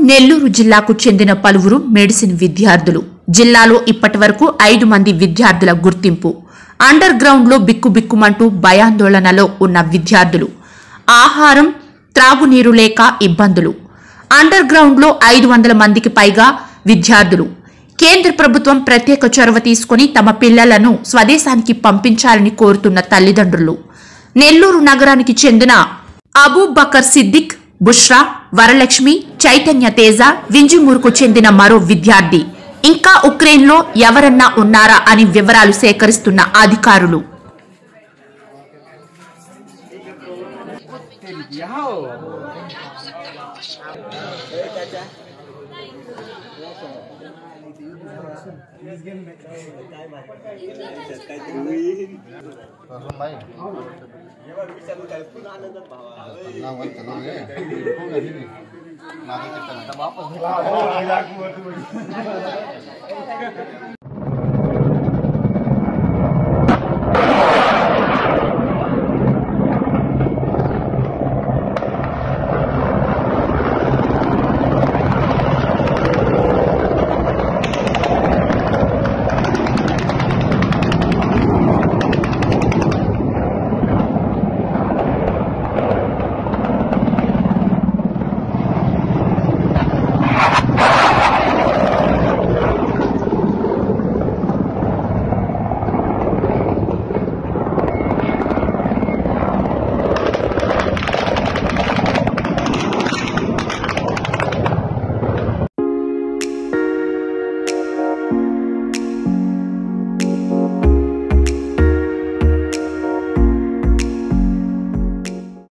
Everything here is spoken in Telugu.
నెల్లూరు జిల్లాకు చెందిన పలువురు మెడిసిన్ విద్యార్థులు జిల్లాలో ఇప్పటివరకు ఐదు మంది విద్యార్థుల గుర్తింపు అండర్ గ్రౌండ్లో బిక్కుబిక్కుమంటూ భయాందోళనలో ఉన్న విద్యార్థులు ఆహారం త్రాగునీరు లేక ఇబ్బందులు అండర్ గ్రౌండ్లో ఐదు వందల మందికి పైగా విద్యార్థులు కేంద్ర ప్రభుత్వం ప్రత్యేక చొరవ తీసుకుని తమ పిల్లలను స్వదేశానికి పంపించాలని కోరుతున్న తల్లిదండ్రులు నెల్లూరు నగరానికి చెందిన అబూబకర్ సిద్దిక్ బుష్రా వరలక్ష్మి చైతన్య తేజ వింజమూరుకు చెందిన మరో విద్యార్థి ఇంకా ఉక్రెయిన్లో ఎవరన్నా ఉన్నారా అని వివరాలు సేకరిస్తున్న అధికారులు Ramai. Lawan telur ya. Mari kita minta bapak.